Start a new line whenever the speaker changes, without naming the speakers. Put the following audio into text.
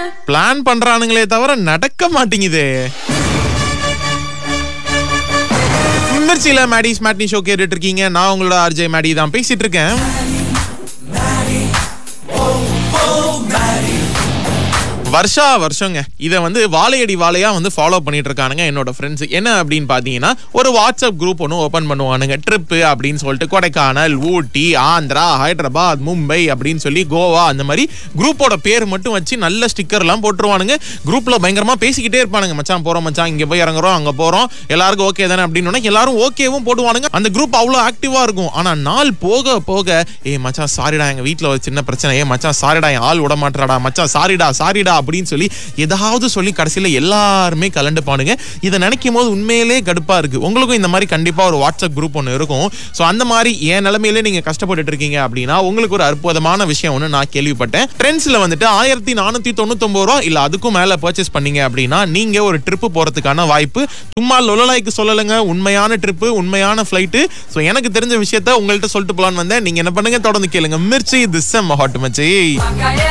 plan பண்றானுங்களே தவிர நடக்க மாட்டேங்குதே மிர்ச்சியில மேடிஸ் மேட்னி ஷோ கேட்டுட்டு இருக்கீங்க நான் உங்களோட ஆர்ஜே மேடி தான் பேசிட்டு இருக்கேன் வருஷா வருஷங்க இதை வந்து வாழையடி வாழையா வந்து ஃபாலோ பண்ணிட்டு இருக்கானுங்க என்னோட ஃப்ரெண்ட்ஸ் என்ன அப்படின்னு பாத்தீங்கன்னா ஒரு வாட்ஸ்அப் குரூப் ஒன்று ஓப்பன் பண்ணுவானுங்க ட்ரிப்பு அப்படின்னு சொல்லிட்டு கொடைக்கானல் ஊட்டி ஆந்திரா ஹைதராபாத் மும்பை அப்படின்னு சொல்லி கோவா அந்த மாதிரி குரூப்போட பேர் மட்டும் வச்சு நல்ல ஸ்டிக்கர்லாம் போட்டுருவானுங்க குரூப்ல பயங்கரமா பேசிக்கிட்டே இருப்பானுங்க மச்சான் போறோம் மச்சான் இங்க போய் இறங்குறோம் அங்க போறோம் எல்லாருக்கும் ஓகே தானே அப்படின்னு உடனே எல்லாரும் ஓகேவும் போடுவானுங்க அந்த குரூப் அவ்வளோ ஆக்டிவா இருக்கும் ஆனா நாள் போக போக ஏ மச்சான் சாரிடா எங்க வீட்ல ஒரு சின்ன பிரச்சனை ஏ மச்சான் சாரிடா என் ஆள் விட மாட்டாடா மச்சான் சாரிடா சாரிடா அப்படின்னு சொல்லி ஏதாவது சொல்லி கடைசியில எல்லாருமே கலண்டுப்பானுங்க இதை நினைக்கும் போது உண்மையிலே கடுப்பா இருக்கு உங்களுக்கும் இந்த மாதிரி கண்டிப்பா ஒரு வாட்ஸ்அப் குரூப் ஒன்று இருக்கும் ஸோ அந்த மாதிரி என் நிலைமையிலே நீங்க கஷ்டப்பட்டுட்டு இருக்கீங்க அப்படின்னா உங்களுக்கு ஒரு அற்புதமான விஷயம் ஒன்று நான் கேள்விப்பட்டேன் ட்ரெண்ட்ஸ்ல வந்துட்டு ஆயிரத்தி நானூத்தி தொண்ணூத்தொன்பது ரூபா இல்ல அதுக்கும் மேல பர்ச்சேஸ் பண்ணீங்க அப்படின்னா நீங்க ஒரு ட்ரிப் போறதுக்கான வாய்ப்பு சும்மா லொலலாய்க்கு சொல்லலைங்க உண்மையான ட்ரிப்பு உண்மையான ஃபிளைட்டு ஸோ எனக்கு தெரிஞ்ச விஷயத்த உங்கள்கிட்ட சொல்லிட்டு போலான்னு வந்தேன் நீங்க என்ன பண்ணுங்க தொடர்ந்து கேளுங்க மிர்ச்சி திஸ் ஹாட் மச்சி